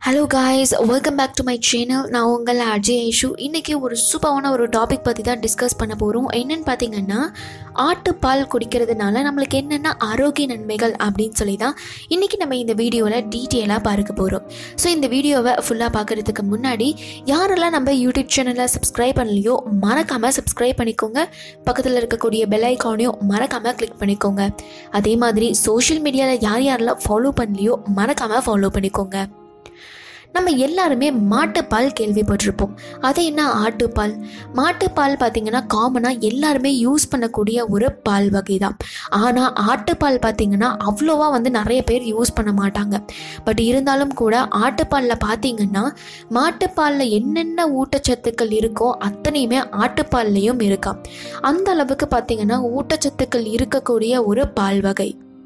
hello guys welcome back to my channel நான் உங்கள் அஜய் ஐஷு இன்றைக்கி ஒரு சூப்பரான ஒரு டாபிக் பற்றி தான் டிஸ்கஸ் பண்ண போகிறோம் என்னென்னு பார்த்தீங்கன்னா ஆட்டுப்பால் குடிக்கிறதுனால நம்மளுக்கு என்னென்ன ஆரோக்கிய நன்மைகள் அப்படின்னு சொல்லி தான் இன்றைக்கி நம்ம இந்த வீடியோவில் டீட்டெயிலாக பார்க்க போகிறோம் ஸோ இந்த வீடியோவை ஃபுல்லாக பார்க்குறதுக்கு முன்னாடி யாரெல்லாம் நம்ம யூடியூப் சேனலை சப்ஸ்கிரைப் பண்ணலையோ மறக்காமல் சப்ஸ்கிரைப் பண்ணிக்கோங்க பக்கத்தில் இருக்கக்கூடிய பெல் ஐக்கானையும் மறக்காமல் கிளிக் பண்ணிக்கோங்க அதே மாதிரி சோஷியல் மீடியாவில் யார் யாரெல்லாம் ஃபாலோ பண்ணலையோ மறக்காமல் ஃபாலோ பண்ணிக்கோங்க நம்ம எல்லாருமே மாட்டுப்பால் கேள்விப்பட்டிருப்போம் அது என்ன ஆட்டுப்பால் மாட்டுப்பால் பார்த்தீங்கன்னா காமனாக எல்லாருமே யூஸ் பண்ணக்கூடிய ஒரு பால் வகை தான் ஆனால் ஆட்டுப்பால் பார்த்தீங்கன்னா அவ்வளோவா வந்து நிறைய பேர் யூஸ் பண்ண மாட்டாங்க பட் இருந்தாலும் கூட ஆட்டுப்பாலில் பார்த்தீங்கன்னா மாட்டுப்பாலில் என்னென்ன ஊட்டச்சத்துக்கள் இருக்கோ அத்தனையுமே ஆட்டுப்பால்லையும் இருக்காம் அந்த அளவுக்கு பார்த்தீங்கன்னா ஊட்டச்சத்துக்கள் இருக்கக்கூடிய ஒரு பால் வகை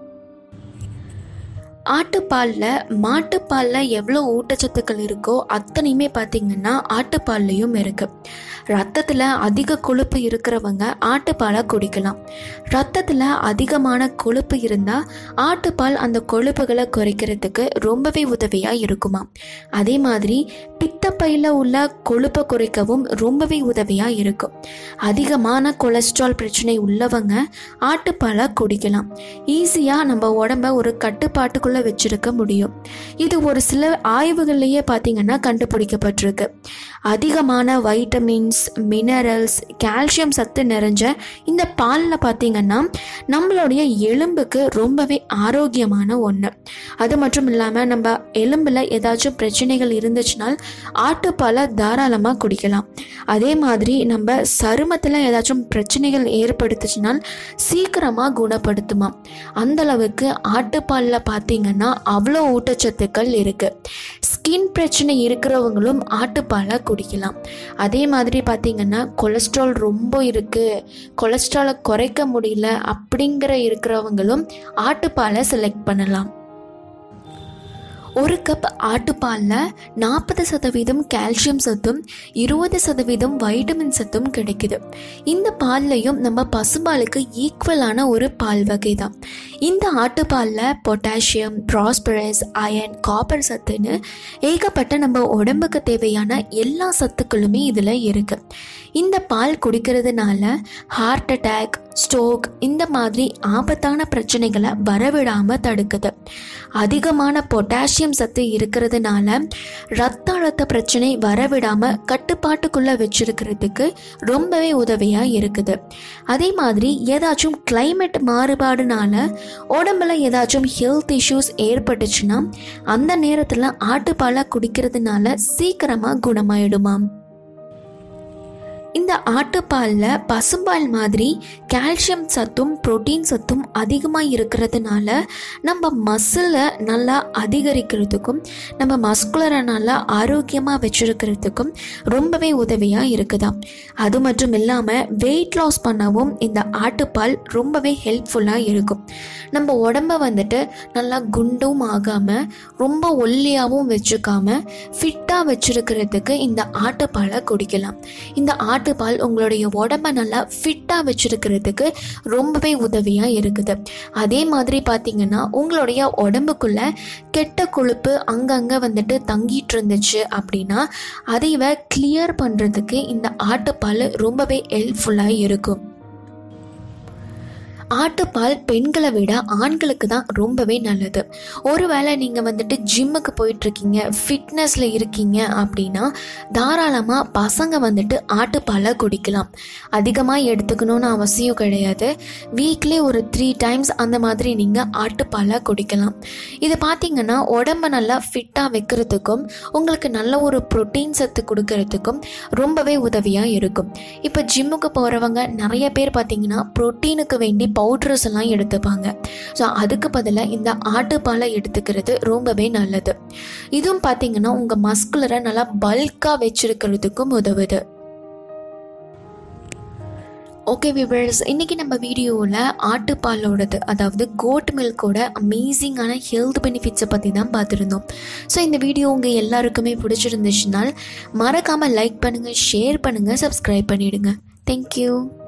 ஆட்டுப்பாலில் மாட்டுப்பாலில் எவ்வளோ ஊட்டச்சத்துக்கள் இருக்கோ அத்தனையுமே பார்த்திங்கன்னா ஆட்டுப்பால்லையும் இருக்குது ரத்தத்தில் அதிக கொழுப்பு இருக்கிறவங்க ஆட்டுப்பாலை குடிக்கலாம் ரத்தத்தில் அதிகமான கொழுப்பு இருந்தால் ஆட்டுப்பால் அந்த கொழுப்புகளை குறைக்கிறதுக்கு ரொம்பவே உதவியாக இருக்குமா அதே மாதிரி பித்தப்பையில் உள்ள கொழுப்பை குறைக்கவும் ரொம்பவே உதவியாக இருக்கும் அதிகமான கொலஸ்ட்ரால் பிரச்சனை உள்ளவங்க ஆட்டுப்பாலை குடிக்கலாம் ஈஸியாக நம்ம உடம்ப ஒரு கட்டுப்பாட்டுக்குள்ளே வச்சிருக்க முடியும் இது ஒரு சில ஆய்வுகள்லேயே பார்த்தீங்கன்னா கண்டுபிடிக்கப்பட்டிருக்கு அதிகமான வைட்டமின்ஸ் மினரல்ஸ் கால்சியம் சத்து நிறைஞ்ச இந்த பாலில் பார்த்தீங்கன்னா நம்மளுடைய எலும்புக்கு ரொம்பவே ஆரோக்கியமான ஒன்று அது மட்டும் இல்லாமல் நம்ம எலும்பில் ஏதாச்சும் பிரச்சனைகள் இருந்துச்சுனால் ஆட்டுப்பாலை தாராளமாக குடிக்கலாம் அதே மாதிரி நம்ம சருமத்தில் ஏதாச்சும் பிரச்சனைகள் ஏற்படுத்துச்சுனால் சீக்கிரமாக குணப்படுத்துமா அந்த அளவுக்கு ஆட்டுப்பாலில் பார்த்தீங்கன்னா அவ்வளோ ஊட்டச்சத்துக்கள் இருக்குது ஸ்கின் பிரச்சனை இருக்கிறவங்களும் ஆட்டுப்பாலை குடிக்கலாம் அதே மாதிரி பார்த்தீங்கன்னா கொலஸ்ட்ரால் ரொம்ப இருக்குது கொலஸ்ட்ராலை குறைக்க முடியல அப்படிங்கிற இருக்கிறவங்களும் ஆட்டுப்பாலை செலக்ட் பண்ணலாம் ஒரு கப் ஆட்டுப்பாலில் நாற்பது சதவீதம் கால்சியம் சத்தும் இருபது சதவீதம் வைட்டமின் சத்தும் கிடைக்குது இந்த பால்லையும் நம்ம பசும்பாலுக்கு ஈக்குவலான ஒரு பால் வகை தான் இந்த ஆட்டுப்பாலில் பொட்டாசியம் ப்ராஸ்பரஸ் அயன் காப்பர் சத்துன்னு ஏகப்பட்ட நம்ம உடம்புக்கு தேவையான எல்லா சத்துக்களுமே இதில் இருக்குது இந்த பால் குடிக்கிறதுனால ஹார்ட் அட்டாக் ஸ்ட்ரோக் இந்த மாதிரி ஆபத்தான பிரச்சனைகளை வரவிடாமல் தடுக்குது அதிகமான பொட்டாசியம் சத்து இருக்கிறதுனால ரத்த அழுத்த பிரச்சனை வரவிடாமல் கட்டுப்பாட்டுக்குள்ளே வச்சிருக்கிறதுக்கு ரொம்பவே உதவியாக இருக்குது அதே மாதிரி ஏதாச்சும் கிளைமேட் மாறுபாடுனால உடம்புல ஏதாச்சும் ஹெல்த் இஷ்யூஸ் ஏற்பட்டுச்சுன்னா அந்த நேரத்தில் ஆட்டுப்பாலை குடிக்கிறதுனால சீக்கிரமாக குணமாயிடுமாம் இந்த ஆட்டுப்பாலில் பசும்பால் மாதிரி கால்சியம் சத்தும் புரோட்டீன் சத்தும் அதிகமாக இருக்கிறதுனால நம்ம மசிலை நல்லா அதிகரிக்கிறதுக்கும் நம்ம மஸ்குலரை நல்லா ஆரோக்கியமாக வச்சுருக்கிறதுக்கும் ரொம்பவே உதவியாக இருக்குதாம் அது மட்டும் இல்லாமல் வெயிட் லாஸ் பண்ணவும் இந்த ஆட்டுப்பால் ரொம்பவே ஹெல்ப்ஃபுல்லாக இருக்கும் நம்ம உடம்ப வந்துட்டு நல்லா குண்டும் ஆகாமல் ரொம்ப ஒல்லியாகவும் வச்சுக்காம ஃபிட்டாக வச்சுருக்கிறதுக்கு இந்த ஆட்டுப்பாலை குடிக்கலாம் இந்த ஆட்டுப்பால் உங்களுடைய உடம்ப நல்லா ஃபிட்டாக வச்சுருக்கிறதுக்கு ரொம்பவே உதவியாக இருக்குது அதே மாதிரி பார்த்தீங்கன்னா உங்களுடைய உடம்புக்குள்ள கெட்ட கொழுப்பு அங்கங்கே வந்துட்டு தங்கிட்டு இருந்துச்சு அப்படின்னா அதைவை கிளியர் பண்ணுறதுக்கு இந்த ஆட்டுப்பால் ரொம்பவே ஹெல்ப்ஃபுல்லாக இருக்கும் ஆட்டுப்பால் பெண்களை விட ஆண்களுக்கு தான் ரொம்பவே நல்லது ஒருவேளை நீங்கள் வந்துட்டு ஜிம்முக்கு போயிட்டுருக்கீங்க ஃபிட்னஸில் இருக்கீங்க அப்படின்னா தாராளமாக பசங்க வந்துட்டு ஆட்டுப்பாலை குடிக்கலாம் அதிகமாக எடுத்துக்கணும்னு அவசியம் கிடையாது வீக்லி ஒரு த்ரீ டைம்ஸ் அந்த மாதிரி நீங்கள் ஆட்டுப்பாலை குடிக்கலாம் இது பார்த்தீங்கன்னா உடம்ப நல்லா ஃபிட்டாக வைக்கிறதுக்கும் உங்களுக்கு நல்ல ஒரு ப்ரோட்டீன் சத்து கொடுக்கறதுக்கும் ரொம்பவே உதவியாக இருக்கும் இப்போ ஜிம்முக்கு போகிறவங்க நிறைய பேர் பார்த்தீங்கன்னா ப்ரோட்டீனுக்கு வேண்டி பவுட்ரஸ் எல்லாம் எடுத்துப்பாங்க ஸோ அதுக்கு பதிலாக இந்த ஆட்டுப்பாலை எடுத்துக்கிறது ரொம்பவே நல்லது இதுவும் பார்த்தீங்கன்னா உங்கள் மஸ்குலரை நல்லா பல்காக வச்சிருக்கிறதுக்கும் உதவுது ஓகே விவர்ஸ் இன்றைக்கி நம்ம வீடியோவில் ஆட்டுப்பாலோடது அதாவது கோட் மில்கோட அமேசிங்கான ஹெல்த் பெனிஃபிட்ஸை பற்றி தான் பார்த்துருந்தோம் ஸோ இந்த வீடியோ உங்கள் எல்லாருக்குமே பிடிச்சிருந்துச்சுனால் மறக்காமல் லைக் பண்ணுங்கள் ஷேர் பண்ணுங்கள் சப்ஸ்கிரைப் பண்ணிவிடுங்க தேங்க்யூ